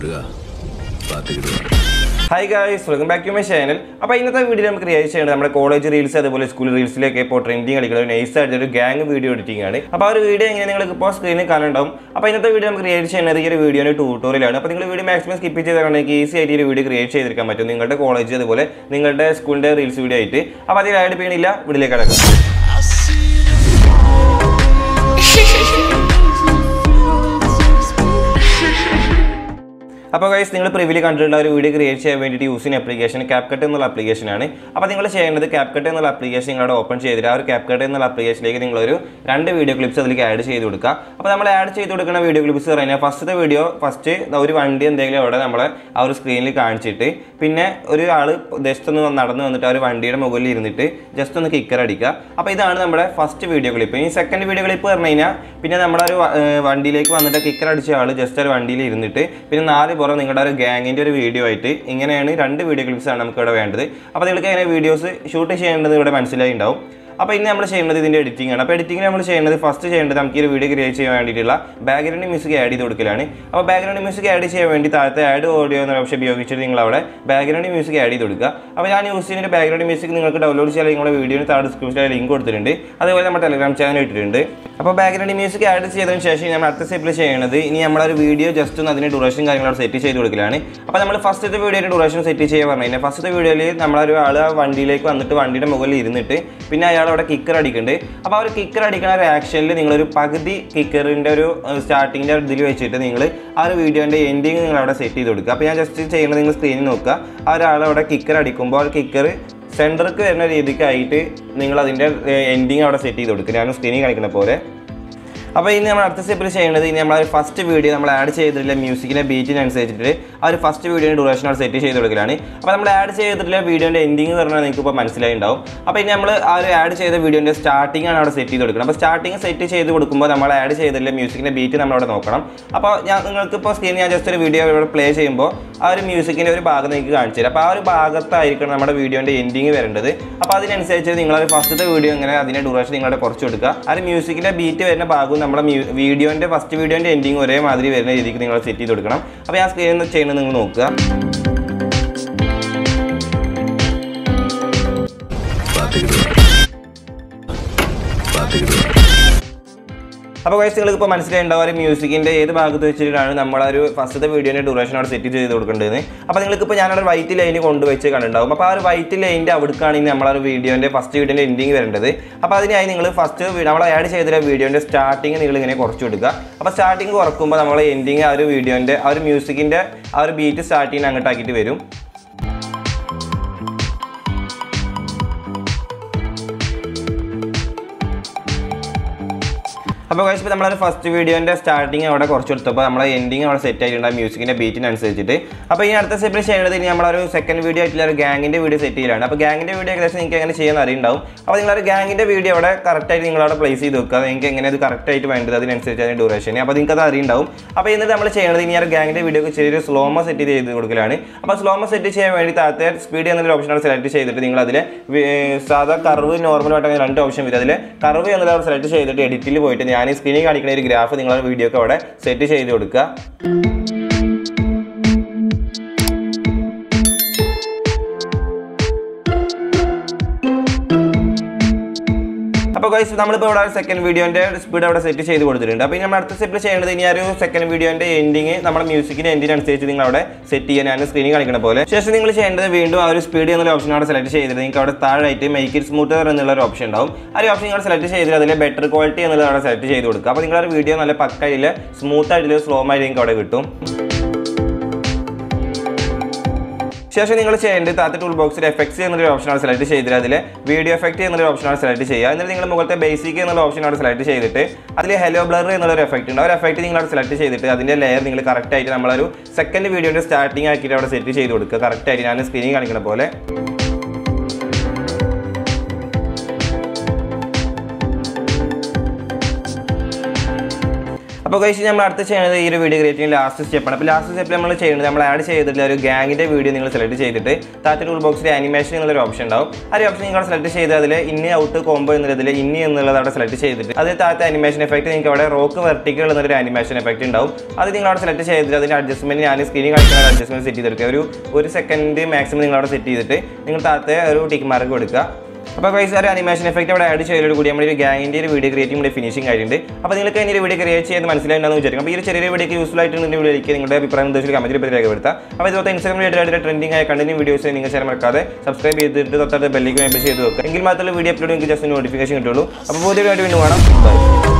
മുരുക பார்த்துக்கிட்டு வா hi guys welcome back to my channel അപ്പോൾ ഇന്നത്തെ വീഡിയോ നമുക്ക് ക്രിയേറ്റ് ചെയ്യേണ്ടത് നമ്മുടെ കോളേജ് റീൽസ് അതുപോലെ സ്കൂൾ റീൽസിലേക്ക് ഇപ്പോൾ ട്രെൻഡിങ് കളിക്കുന്ന ഒരു നൈസ് ആയിട്ട് ഒരു ഗ്യാങ് വീഡിയോ എഡിറ്റിംഗ് ആണ് അപ്പോൾ ആ ഒരു വീഡിയോ എങ്ങനെ നിങ്ങൾക്ക് ഇപ്പോൾ സ്ക്രീനിൽ കാണുന്നുണ്ടാവും അപ്പോൾ ഇന്നത്തെ വീഡിയോ നമുക്ക് ക്രിയേറ്റ് ചെയ്യുന്നത് ഈ ഒരു വീഡിയോയുടെ ട്യൂട്ടോറിയലാണ് അപ്പോൾ നിങ്ങൾ വീഡിയോ മാക്സിമം സ്കിപ്പ് ചെയ്താണെങ്കിൽ ഈസി ആയിട്ട് ഈ ഒരു വീഡിയോ ക്രിയേറ്റ് ചെയ്തെടുക്കാൻ പറ്റും നിങ്ങളുടെ കോളേജ് അതുപോലെ നിങ്ങളുടെ സ്കൂളിൻ്റെ റീൽസ് വീഡിയോ ആയിട്ട് അപ്പോൾ അതിൽ ആഡ് ചെയ്യണില്ല വീഡിയോയിലേക്ക് കിടക്കാം അപ്പോൾ ഗൈസ് നിങ്ങൾ പ്രിവില് കണ്ടിട്ടുള്ള ഒരു വീഡിയോ ക്രിയേറ്റ് ചെയ്യാൻ വേണ്ടിയിട്ട് യൂസ് ചെയ്യുന്ന ആപ്ലിക്കേഷൻ ക്യാപ്കട്ട് എന്നുള്ള ആപ്ലിക്കേഷനാണ് അപ്പോൾ നിങ്ങൾ ചെയ്യേണ്ടത് ക്യാപ്കട്ട് എന്നുള്ള ആപ്ലിക്കേഷൻ നിങ്ങളുടെ ഓപ്പൺ ചെയ്തിട്ട് ആ ഒരു ക്യാപ്കട്ട് എന്നുള്ള ആപ്ലിക്കേഷനിലേക്ക് നിങ്ങളൊരു രണ്ട് വീഡിയോ ക്ലിപ്സ് അതിലേക്ക് ആഡ് ചെയ്ത് കൊടുക്കുക അപ്പോൾ നമ്മൾ ആഡ് ചെയ്ത് കൊടുക്കുന്ന വീഡിയോ ക്ലിപ്സ് പറഞ്ഞാൽ ഫസ്റ്റത്തെ വീഡിയോ ഫസ്റ്റ് ഒരു വണ്ടി എന്തെങ്കിലും അവിടെ നമ്മളെ ആ ഒരു സ്ക്രീനിൽ കാണിച്ചിട്ട് പിന്നെ ഒരു ആൾ ജസ്റ്റ് ഒന്ന് നടന്ന് വന്നിട്ട് ആ ഒരു വണ്ടിയുടെ മുകളിൽ ഇരുന്നിട്ട് ജസ്റ്റ് ഒന്ന് കിക്കർ അടിക്കുക അപ്പോൾ ഇതാണ് നമ്മുടെ ഫസ്റ്റ് വീഡിയോ ക്ലിപ്പ് ഈ സെക്കൻഡ് വീഡിയോ ക്ലിപ്പ് പറഞ്ഞു കഴിഞ്ഞാൽ പിന്നെ നമ്മുടെ ഒരു വ- ഏർ വണ്ടിയിലേക്ക് വന്നിട്ട് കിക്കർ അടിച്ച ആൾ ജസ്റ്റ് ഒരു വണ്ടിയിൽ ഇരുന്നിട്ട് പിന്നെ നാല് പുറം നിങ്ങളുടെ ഒരു ഗ്യാങ്ങിൻ്റെ ഒരു വീഡിയോ ആയിട്ട് ഇങ്ങനെയാണ് രണ്ട് വീഡിയോ ക്ലിപ്സ് ആണ് നമുക്ക് ഇവിടെ വേണ്ടത് അപ്പോൾ നിങ്ങൾക്ക് എങ്ങനെ വീഡിയോസ് ഷൂട്ട് ചെയ്യേണ്ടത് ഇവിടെ മനസ്സിലായി ഉണ്ടാവും അപ്പോൾ ഇനി നമ്മൾ ചെയ്യുന്നത് ഇതിൻ്റെ എഡിറ്റിംഗ് ആണ് അപ്പോൾ എഡിറ്റിംഗ് നമ്മൾ ചെയ്യുന്നത് ഫസ്റ്റ് ചെയ്യേണ്ടത് നമുക്ക് ഈ ഒരു വീഡിയോ ക്രിയേറ്റ് ചെയ്യാൻ വേണ്ടിയിട്ടുള്ള ബാക്ക്ഗ്രൗണ്ട് മ്യൂസിക് ആഡ് ചെയ്ത് കൊടുക്കലാണ് അപ്പോൾ ബാക്ക്ഗ്രൗണ്ട് മ്യൂസിക് ആഡ് ചെയ്യാൻ വേണ്ടി താഴത്തെ ആഡ് ഓഡിയോ എന്ന ഓപ്ഷൻ ഉപയോഗിച്ചിട്ട് നിങ്ങൾ അവിടെ ബാക്ക്ഗ്രൗണ്ട് മ്യൂസിക് ആഡ് ചെയ്ത് കൊടുക്കുക അപ്പോൾ ഞാൻ യൂസ് ചെയ്യുന്ന ബാക്ക്ഗ്രൗണ്ട് മ്യൂസിക് നിങ്ങൾക്ക് ഡൗൺലോഡ് ചെയ്യാൻ നിങ്ങളുടെ വീഡിയോന് താഴെ ഡിസ്ക്രിപ്ഷനിൽ ലിങ്ക് കൊടുത്തിട്ടുണ്ട് അതുപോലെ നമ്മുടെ ടെലിഗ്രാം ചാനൽ ഇട്ടിട്ടുണ്ട് അപ്പോൾ ബാക്ക്ഗ്രൗണ്ട് മ്യൂസിക് ആഡ് ചെയ്തതിന് ശേഷം നമ്മൾ അടുത്ത സ്റ്റെപ്പിൽ ചെയ്യുന്നത് ഇനി നമ്മളൊരു വീഡിയോ ജസ്റ്റ് ഒന്ന് അതിൻ്റെ ഡ്യൂറേഷൻ കാര്യങ്ങളോട് സെറ്റ് ചെയ്ത് കൊടുക്കലാണ് അപ്പോൾ നമ്മൾ ഫസ്റ്റത്തെ വീഡിയോയുടെ ഡ്യൂറേഷൻ സെറ്റ് ചെയ്യാൻ പറഞ്ഞു കഴിഞ്ഞാൽ ഫസ്റ്റത്തെ വീഡിയോയിൽ നമ്മളൊരു ആൾ ആ വണ്ടിയിലേക്ക് വന്നിട്ട് വണ്ടിയുടെ മുകളിൽ ഇരുന്നിട്ട് പിന്നെ അയാൾ അവിടെ കിക്കർ അടിക്കുന്നുണ്ട് അപ്പോൾ ആ ഒരു കിക്കർ അടിക്കുന്ന ഒരു ആക്ഷനിൽ നിങ്ങളൊരു പകുതി കിക്കറിൻ്റെ ഒരു സ്റ്റാർട്ടിങ്ങിൻ്റെ ഇതിൽ വെച്ചിട്ട് നിങ്ങൾ ആ ഒരു വീഡിയോൻ്റെ എൻഡിങ് നിങ്ങൾ അവിടെ സെറ്റ് ചെയ്ത് കൊടുക്കുക അപ്പോൾ ഞാൻ ജസ്റ്റ് ചെയ്യുന്നത് നിങ്ങൾ സ്ക്രീനിൽ നോക്കുക ആ ഒരാൾ അവിടെ കിക്കർ അടിക്കുമ്പോൾ ആ കിക്കർ സെൻറ്റർക്ക് വരുന്ന രീതിക്കായിട്ട് നിങ്ങൾ അതിൻ്റെ എൻഡിങ് അവിടെ സെറ്റ് ചെയ്ത് കൊടുക്കുക ഞാൻ സ്ക്രീനിൽ കാണിക്കുന്ന പോലെ അപ്പോൾ ഇനി നമ്മൾ അടുത്ത സ്റ്റെപ്പിൽ ചെയ്യേണ്ടത് ഇനി നമ്മൾ ഫസ്റ്റ് വീഡിയോ നമ്മൾ ആഡ് ചെയ്തിട്ടുള്ള മ്യൂസിക്കിൻ്റെ ബീറ്റിനനുസരിച്ചിട്ട് ആ ഒരു ഫസ്റ്റ് വീഡിയോയുടെ ഡ്യൂറേഷൻ അവിടെ സെറ്റ് ചെയ്ത് കൊടുക്കലാണ് അപ്പോൾ നമ്മൾ ആഡ് ചെയ്തിട്ടുള്ള വീഡിയോൻ്റെ എൻഡിങ് പറഞ്ഞാൽ നിങ്ങൾക്ക് ഇപ്പോൾ മനസ്സിലായി ഉണ്ടാവും അപ്പോൾ ഇനി നമ്മൾ ആ ഒരു ആഡ് ചെയ്ത വീഡിയോൻ്റെ സ്റ്റാർട്ടിംഗ് ആണ് അവിടെ സെറ്റ് ചെയ്ത് കൊടുക്കുന്നത് അപ്പോൾ സ്റ്റാർട്ടിംഗ് സെറ്റ് ചെയ്ത് കൊടുക്കുമ്പോൾ നമ്മൾ ആഡ് ചെയ്തിട്ടുള്ള മ്യൂസിക്കിൻ്റെ ബീറ്റ് നമ്മളവിടെ നോക്കണം അപ്പോൾ ഞാൻ നിങ്ങൾക്ക് ഇപ്പോൾ സ്ക്രീൻ ഞാൻ ജസ്റ്റ് ഒരു വീഡിയോ ഇവിടെ പ്ലേ ചെയ്യുമ്പോൾ ആ ഒരു മ്യൂസിക്കിൻ്റെ ഒരു ഭാഗം നിങ്ങൾക്ക് കാണിച്ചു തരാം അപ്പോൾ ആ ഒരു ഭാഗത്തായിരിക്കണം നമ്മുടെ വീഡിയോൻ്റെ എൻഡിങ് വരേണ്ടത് അപ്പോൾ അതിനനുസരിച്ച് നിങ്ങൾ ഫസ്റ്റത്തെ വീഡിയോ ഇങ്ങനെ അതിൻ്റെ ഡ്യൂറേഷൻ നിങ്ങളുടെ കുറച്ച് കൊടുക്കുക ആ ഒരു മ്യൂസിക്കിൻ്റെ ബീറ്റ് വരുന്ന ഭാഗവും നമ്മുടെ വീഡിയോൻ്റെ ഫസ്റ്റ് വീഡിയോൻ്റെ എൻഡിങ് ഒരേ മാതിരി വരുന്ന രീതിക്ക് നിങ്ങൾ സെറ്റ് ചെയ്ത് കൊടുക്കണം അപ്പോൾ ഞാൻ സ്ക്രീനിൽ ചെയ്യുന്നത് നിങ്ങൾ നോക്കുക பார்த்துக்கிட்டு வா பார்த்துக்கிட்டு வா അപ്പോൾ guys നിങ്ങൾക്ക് ഇപ്പോൾ മനസ്സിലായിട്ടുണ്ടാവും ഒരു മ്യൂസിക്കിൻ്റെ ഏത് ഭാഗത്ത് വെച്ചിട്ടാണ് നമ്മളൊരു ഫസ്റ്റത്തെ വീഡിയോൻ്റെ ഡ്യൂറേഷൻ അവിടെ സെറ്റ് ചെയ്ത് കൊടുക്കേണ്ടത് അപ്പോൾ നിങ്ങൾക്ക് ഇപ്പോൾ ഞാനവിടെ വൈറ്റ് ലൈന് കൊണ്ടുവച്ച് കണ്ടിട്ടുണ്ടാവും അപ്പോൾ ആ ഒരു വൈറ്റ് ലൈനിൻ്റെ അവിടേക്കാണ് ഇനി നമ്മളൊരു വീഡിയോൻ്റെ ഫസ്റ്റ് വീഡിയോൻ്റെ എൻഡിങ് വരേണ്ടത് അപ്പോൾ അതിനായി നിങ്ങൾ ഫസ്റ്റ് നമ്മൾ ആഡ് ചെയ്ത വീഡിയോൻ്റെ സ്റ്റാർട്ടിങ് നിങ്ങൾ ഇങ്ങനെ കുറച്ച് കൊടുക്കുക അപ്പോൾ സ്റ്റാർട്ടിങ് കുറക്കുമ്പോൾ നമ്മൾ എൻഡിങ് ആ ഒരു വീഡിയോൻ്റെ ആ ഒരു മ്യൂസിക്കിൻ്റെ ആ ഒരു ബീറ്റ് സ്റ്റാർട്ട് ചെയ്യുന്ന അങ്ങോട്ടാക്കിയിട്ട് വരും അപ്പോൾ കഴിച്ച് നമ്മളൊരു ഫസ്റ്റ് വീഡിയോൻ്റെ സ്റ്റാർട്ടിങ് അവിടെ കുറച്ച് കൊടുത്തപ്പോൾ നമ്മളെ എൻഡിങ് അവിടെ സെറ്റ് ആയിട്ടുണ്ട് ആ മ്യൂസിക്കിൻ്റെ ബീറ്റിനനുസരിച്ചിട്ട് അപ്പോൾ ഇനി അടുത്ത സ്റ്റെപ്പിൽ ചെയ്യേണ്ടത് ഇനി നമ്മളൊരു സെക്കൻഡ് വീഡിയോ ആയിട്ടുള്ള ഒരു ഗാങ്ങിൻ്റെ വീഡിയോ സെറ്റ് ചെയ്യലാണ് അപ്പോൾ ഗാങ്ങിൻ്റെ വീഡിയോ ഏകദേശം നിങ്ങൾക്ക് എങ്ങനെ ചെയ്യാൻ അറിയുണ്ടാവും അപ്പോൾ നിങ്ങളൊരു ഗാങ്ങിൻ്റെ വീഡിയോ അവിടെ കറക്റ്റായിട്ട് നിങ്ങൾ അവിടെ പ്ലേസ് ചെയ്ത് വെക്കുക നിങ്ങൾക്ക് എങ്ങനെ അത് കറക്റ്റായിട്ട് വേണ്ടത് അതിനനുസരിച്ച് അതിന് ഡ്യൂറേഷൻ അപ്പോൾ നിങ്ങൾക്ക് അത് അറിയുണ്ടാവും അപ്പോൾ എന്നിട്ട് നമ്മൾ ചെയ്യേണ്ടത് ഇനി ആ ഒരു ഗാങ്ങിൻ്റെ വീഡിയോക്ക് ചെറിയൊരു സ്ലോമോ സെറ്റ് ചെയ്ത് കൊടുക്കലാണ് അപ്പോൾ സ്ലോമോ സെറ്റ് ചെയ്യാൻ വേണ്ടി താഴത്തെ സ്പീഡ് എന്നൊരു ഓപ്ഷൻ അവിടെ സെലക്ട് ചെയ്തിട്ട് നിങ്ങൾ അതിൽ സാധാ കർവ് നോർമലായിട്ട് അങ്ങനെ രണ്ട് ഓപ്ഷൻ വരും അതിൽ കർവ് എന്നത് അവിടെ സെലക്ട് ചെയ്തിട്ട് എഡിറ്റിൽ പോയിട്ട് ഞാൻ ഈ സ്ക്രീനിൽ കാണിക്കുന്ന ഒരു ഗ്രാഫ് നിങ്ങളുടെ വീഡിയോക്ക് അവിടെ സെറ്റ് ചെയ്ത് കൊടുക്കുക അപ്പോൾ ഗൈസ് നമ്മളിപ്പോൾ ഇവിടെ സെക്കൻഡ് വീഡിയോൻ്റെ സ്പീഡ് അവിടെ സെറ്റ് ചെയ്ത് കൊടുത്തിട്ടുണ്ട് അപ്പോൾ ഇനി നമ്മൾ അടുത്ത സ്റ്റെപ്പിൽ ചെയ്യേണ്ടത് ഇനി ആ ഒരു സെക്കൻഡ് വീഡിയോൻ്റെ എൻഡിങ് നമ്മുടെ മ്യൂസിക്കിൻ്റെ എൻഡിന് അനുസരിച്ച് നിങ്ങൾ അവിടെ സെറ്റ് ചെയ്യാൻ ഞാൻ സ്ക്രീനിൽ കാണിക്കുന്ന പോലെ ശേഷം നിങ്ങൾ ചെയ്യേണ്ടത് വീണ്ടും ആ ഒരു സ്പീഡ് എന്നുള്ള ഓപ്ഷൻ അവിടെ സെലക്ട് ചെയ്തിട്ട് നിങ്ങൾക്ക് അവിടെ താഴായിട്ട് മേക്ക് ഇറ്റ് സ്മൂത്തർ എന്നുള്ള ഒരു ഓപ്ഷൻ ഉണ്ടാവും ആ ഒരു ഓപ്ഷൻ നിങ്ങൾ സെലക്ട് ചെയ്തിട്ട് അതിൽ ബെറ്റർ ക്വാളിറ്റി എന്നുള്ളത് അവിടെ സെലക്ട് ചെയ്ത് കൊടുക്കുക അപ്പോൾ നിങ്ങളുടെ വീഡിയോ നല്ല പക്കയിൽ സ്മൂത്ത് ആയിട്ട് സ്ലോ ആയിട്ട് നിങ്ങൾക്ക് അവിടെ കിട്ടും ശേഷം നിങ്ങൾ ചെയ്യേണ്ടത് താത്ത ടൂൾ ബോക്സിൽ എഫക്ട്സ് എന്നൊരു ഓപ്ഷനാണ് സെലക്ട് ചെയ്തിട്ട് അതിൽ വീഡിയോ എഫക്റ്റ് എന്നൊരു ഓപ്ഷനാണ് സെലക്ട് ചെയ്യുക എന്നിട്ട് നിങ്ങൾ മുകളിലത്തെ ബേസിക് എന്നുള്ള ഓപ്ഷനാണ് സെലക്ട് ചെയ്തിട്ട് അതിൽ ഹെലോ ബ്ലർ എന്നുള്ള ഒരു എഫക്റ്റ് ഉണ്ട് ആ ഒരു എഫക്റ്റ് നിങ്ങൾ അവിടെ സെലക്ട് ചെയ്തിട്ട് അതിൻ്റെ ലെയർ നിങ്ങൾ കറക്റ്റ് ആയിട്ട് നമ്മളൊരു സെക്കൻഡ് വീഡിയോയുടെ സ്റ്റാർട്ടിംഗ് ആക്കിയിട്ട് അവിടെ സെറ്റ് ചെയ്ത് കൊടുക്കുക കറക്റ്റ് ആയിട്ട് ഞാൻ സ്ക്രീനിൽ കാണിക്കുന്ന പോലെ അപ്പോൾ അപ്പോൾ കഴിച്ച് നമ്മൾ അടുത്ത് ചെയ്യുന്നത് ഈ ഒരു വീഡിയോ ക്രിയേറ്റ് ചെയ്യുന്ന ലാസ്റ്റ് സ്റ്റെപ്പാണ് അപ്പോൾ ലാസ്റ്റ് സ്റ്റെപ്പിൽ നമ്മൾ ചെയ്യുന്നത് നമ്മൾ ആഡ് ചെയ്തിട്ടുള്ള ഒരു ഗാങ്ങിൻ്റെ വീഡിയോ നിങ്ങൾ സെലക്ട് ചെയ്തിട്ട് താഴത്തെ ടൂൾ ബോക്സിൽ ആനിമേഷൻ എന്നുള്ളൊരു ഓപ്ഷൻ ഉണ്ടാവും ആ ഒരു ഓപ്ഷൻ നിങ്ങൾ സെലക്ട് ചെയ്ത് അതിൽ ഇന്ന് ഔട്ട് കോംബോ എന്നുള്ളതിൽ ഇന്നി എന്നുള്ളത് അവിടെ സെലക്ട് ചെയ്തിട്ട് അതിൽ താഴത്തെ അനിമേഷൻ എഫക്റ്റ് നിങ്ങൾക്ക് അവിടെ റോക്ക് വെർട്ടിക്കൽ എന്നൊരു അനിമേഷൻ എഫക്റ്റ് ഉണ്ടാവും അത് നിങ്ങൾ അവിടെ സെലക്ട് ചെയ്തിട്ട് അതിൻ്റെ അഡ്ജസ്റ്റ്മെൻറ്റ് ഞാൻ സ്ക്രീനിൽ കാണിക്കുന്ന അഡ്ജസ്റ്റ്മെൻറ്റ് സെറ്റ് ചെയ്തെടുക്കുക ഒരു ഒരു സെക്കൻഡ് മാക്സിമം നിങ്ങൾ അവിടെ സെറ്റ് ചെയ്തിട്ട് നിങ്ങൾ താഴത്തെ ഒരു ടിക്ക് മാർക്ക് കൊടുക്കുക അപ്പോൾ ഗൈസ് ഒരു അനിമേഷൻ എഫക്റ്റ് അവിടെ ആഡ് ചെയ്തതോട് കൂടി നമ്മുടെ ഒരു ഗാങ്ങിൻ്റെ ഒരു വീഡിയോ ക്രിയേറ്റ് ചെയ്യുമ്പോൾ ഫിനിഷിംഗ് ആയിട്ടുണ്ട് അപ്പോൾ നിങ്ങൾക്ക് അതിൻ്റെ വീഡിയോ ക്രിയേറ്റ് ചെയ്ത് മനസ്സിലായിട്ടുണ്ടെന്ന് വിചാരിക്കും അപ്പോൾ ഈ ഒരു ചെറിയ വീഡിയോ യൂസ്ഫുൾ ആയിട്ടുള്ള വീഡിയോയ്ക്ക് നിങ്ങളുടെ അഭിപ്രായം നിർദ്ദേശിച്ച് കമൻറ്റിൽ പറ്റി രേഖപ്പെടുത്താം അപ്പോൾ ഇതുപോലത്തെ ഇൻസ്റ്റാഗ്രാം വീഡിയോ ട്രെൻഡിംഗ് ആയ കണ്ടിന്യൂ വീഡിയോസ് നിങ്ങൾ ചെയ്യാൻ മറക്കാതെ സബ്സ്ക്രൈബ് ചെയ്തിട്ട് തൊട്ടടുത്ത ബെല്ലിക്ക് മേമ്പ് ചെയ്ത് വെക്കുക എങ്കിൽ മാത്രമേ വീഡിയോ അപ്ലോഡ് നിങ്ങൾക്ക് ജസ്റ്റ് നോട്ടിഫിക്കേഷൻ കിട്ടുള്ളൂ അപ്പോൾ പുതിയ വീഡിയോ വീണ്ടും കാണാം ബൈ